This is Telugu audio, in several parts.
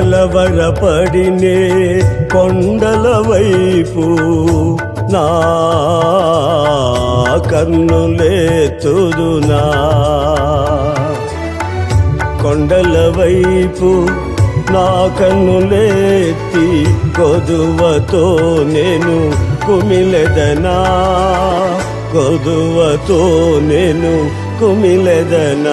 కలవరపడినే కొండల వైపు నా కన్నులేతుదునా కొండల వైపు నా కన్నులేతి కొదువతో నేను కుమిలెదనా కొదువతో నేను కుమిలెదనా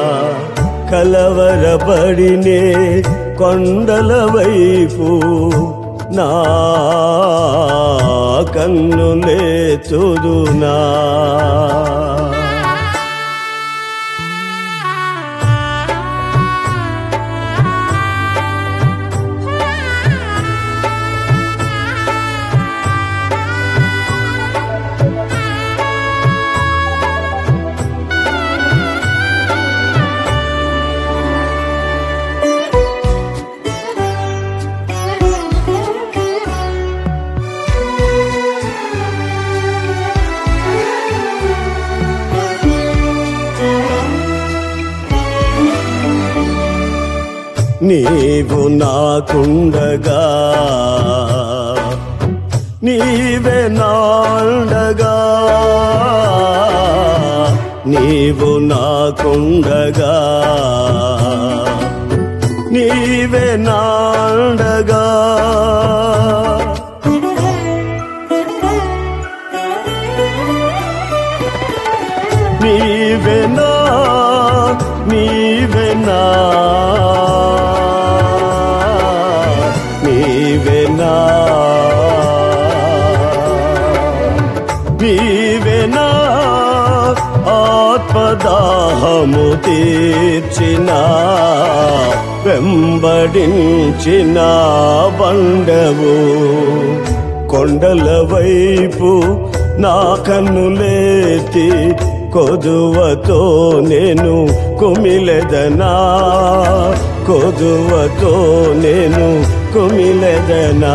కలవరపడినే కొండల వైపు నా కన్నులేతుదునా నీవు నాకుండగా నీవే నాండగా నీవు నాకుండగా నీవే నాండగా నీవెనా నీవెనా నీవెనా నీవెనా ఆత్మదాహము తీర్చిన వెంబడించిన బండవు కొండల వైపు నా కన్నులేతి కొదువతో నేను కుమిలెదనా కొదువతో నేను కుమిలెదనా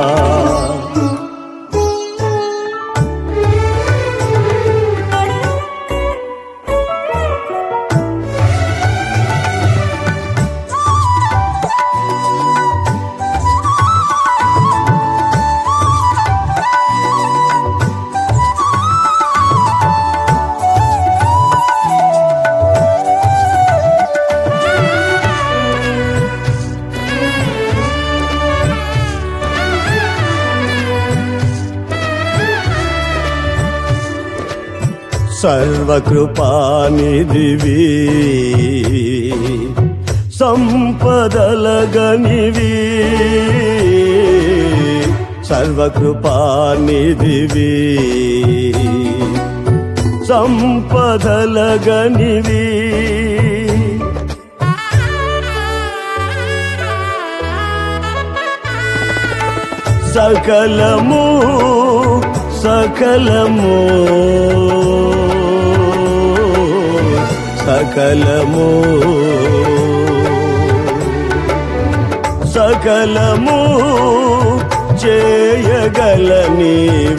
సర్వకృపానిధివి సంపదలగనివి సర్వకృపానిధివి సంపదలగనివి సకలము సకలము సకలము సకలము చేయగలని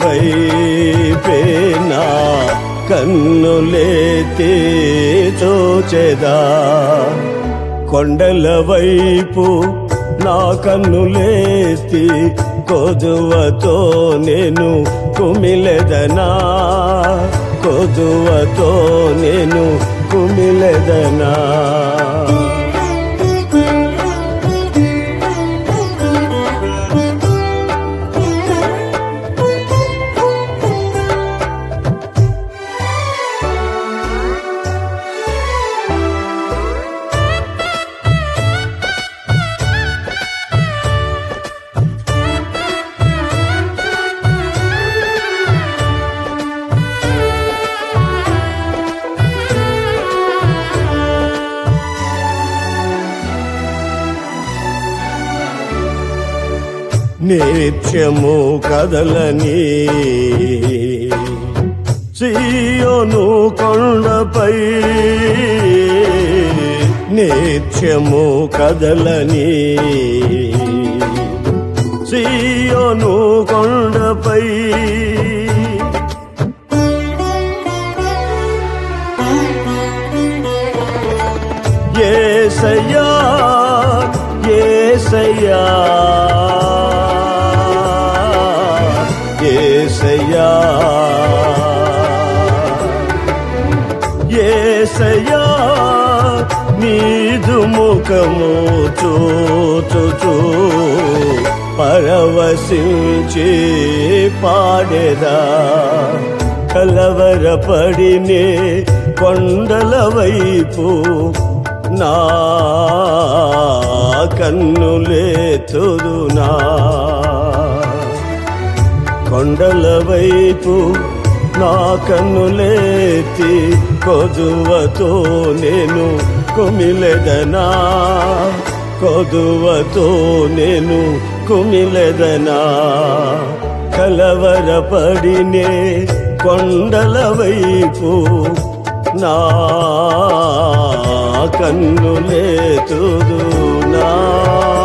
వైపేనా కన్నులేతే చోచెదా కొండల వైపు నా కన్నులేతి కొదువతో నేను కుమిలెదనా కొదువతో నేను కుమిలెదనా నిత్యము కదలని సియోను కొండపై నిత్యము కదలని సియోను కొండపై ఏసయ్యా ఏసయ్యా ఏసయ్యా ఏసయ్యా ఏసయ్యా నీదు ముఖము చూచుచూ పరవశించి పాడేదా కలవరపడినే కొండల వైపు నా కన్నులే తుదునా కొండల వైపు నా కన్నులేతి కొదువతో నేను కుమిలెదనా కొదువతో నేను కుమిలెదనా కలవరపడినే కొండల వైపు నా కన్నులేతుదునా